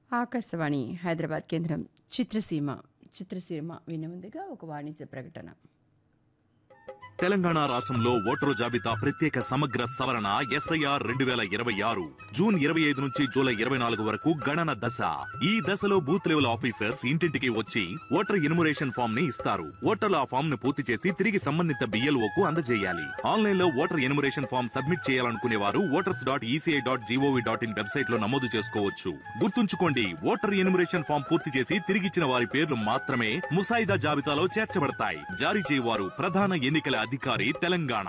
ఆకాశవాణి హైదరాబాద్ కేంద్రం చిత్రసీమ చిత్రసీమ వినే ముందుగా ఒక వాణిజ్య ప్రకటన తెలంగాణ రాష్ట్రంలో ఓటరు జాబితా ప్రత్యేక సమగ్ర సవరణ ఎస్ఐఆర్ రెండు వేల ఇరవై ఆరు జూన్ ఇరవై ఐదు నుంచి జూలై ఇరవై నాలుగు వరకు గణన దశ ఈ దశలో బూత్ లెవెల్ ఆఫీసర్స్ ఇంటింటికి వచ్చి ఓటర్ ఇన్మురేషన్ ఫామ్ ని ఇస్తారు ఓటర్లు ఆ ఫామ్ ను పూర్తి చేసి తిరిగి సంబంధిత బిఎల్ఓ కు అందజేయాలి ఆన్లైన్ లో ఓటర్ ఇన్మురేషన్ ఫామ్ సబ్మిట్ చేయాలనుకునే వారు voters dot ECI dot GOV dot in website లో నమోదు చేసుకోవచ్చు గుర్తుంచుకోండి ఓటర్ ఇన్మురేషన్ ఫామ్ పూర్తి చేసి తిరిగిచ్చిన వారి పేర్లు మాత్రమే ముసాయిదా జాబితాలో చేర్చబడతాయి జారీ చేయవారు ప్రధాన ఎన్నికల అధికారి తెలంగాణ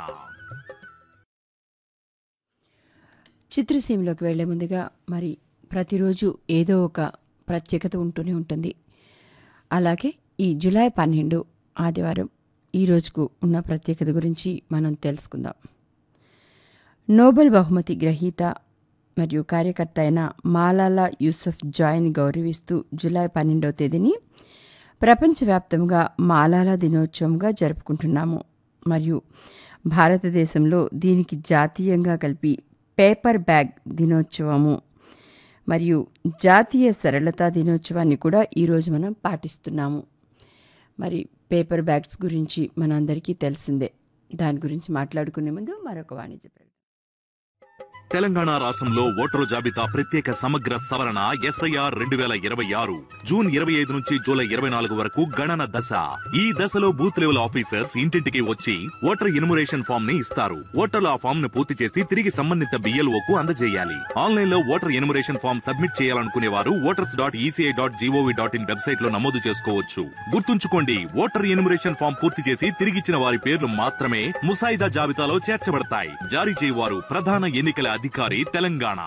చిత్రసీమలోకి వెళ్లే ముందుగా మరి ప్రతిరోజు ఏదో ఒక ప్రత్యేకత ఉంటూనే ఉంటుంది అలాగే ఈ జూలై పన్నెండు ఆదివారం ఈ రోజుకు ఉన్న ప్రత్యేకత గురించి మనం తెలుసుకుందాం నోబెల్ బహుమతి గ్రహీత మరియు కార్యకర్త అయిన మాలాలా యూసఫ్ జాయ్ని గౌరవిస్తూ జూలై పన్నెండవ తేదీని ప్రపంచవ్యాప్తంగా మాలాలా దినోత్సవంగా జరుపుకుంటున్నాము మరియు భారతదేశంలో దీనికి జాతీయంగా కలిపి పేపర్ బ్యాగ్ దినోత్సవము మరియు జాతీయ సరళతా దినోత్సవాన్ని కూడా ఈరోజు మనం పాటిస్తున్నాము మరి పేపర్ బ్యాగ్స్ గురించి మనందరికీ తెలిసిందే దాని గురించి మాట్లాడుకునే ముందు మరొక వాణిజ్య ప్రకటన తెలంగాణ రాష్ట్రంలో ఓటరు జాబితా ప్రత్యేక సమగ్ర సవరణ ఎస్ఐఆర్ రెండు వేల ఇరవై ఆరు జూన్ ఇరవై ఐదు నుంచి జూలై ఇరవై నాలుగు వరకు గణన దశ ఈ దశలో బూత్ లెవెల్ ఆఫీసర్స్ ఇంటింటికి వచ్చి ఓటర్ ఇన్మురేషన్ ఫామ్ ని ఇస్తారు ఓటర్లు ఆ ఫామ్ ను పూర్తి చేసి తిరిగి సంబంధిత బిఎల్ఓ కు అందజేయాలి ఆన్లైన్ లో ఓటర్ ఇన్మురేషన్ ఫామ్ సబ్మిట్ చేయాలనుకునే వారు voters dot ECI dot GOV dot in website లో నమోదు చేసుకోవచ్చు గుర్తుంచుకోండి ఓటర్ ఇన్మురేషన్ ఫామ్ పూర్తి చేసి తిరిగిచ్చిన వారి పేర్లు మాత్రమే ముసాయిదా జాబితాలో చేర్చబడతాయి జారీ చేయవారు ప్రధాన ఎన్నికల అధికారి తెలంగాణ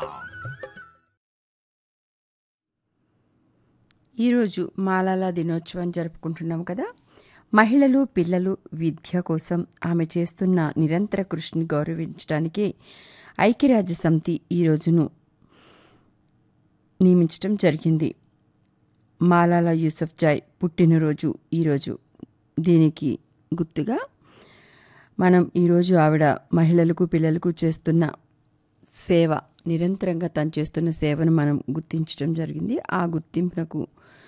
ఈరోజు మాలాలా దినోత్సవం జరుపుకుంటున్నాం కదా మహిళలు పిల్లలు విద్య కోసం ఆమె చేస్తున్న నిరంతర కృషిని గౌరవించడానికి ఐక్యరాజ్య సమితి ఈ రోజును నియమించడం జరిగింది మాలాలా యూసఫ్ జాయ్ పుట్టినరోజు ఈరోజు దీనికి గుర్తుగా మనం ఈరోజు ఆవిడ మహిళలకు పిల్లలకు చేస్తున్న సేవ నిరంతరంగా తను చేస్తున్న సేవను మనం గుర్తించడం జరిగింది ఆ గుర్తింపునకు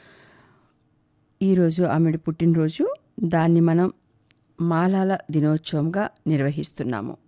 ఈరోజు ఆమెడి పుట్టినరోజు దాన్ని మనం మాలాల దినోత్సవంగా నిర్వహిస్తున్నాము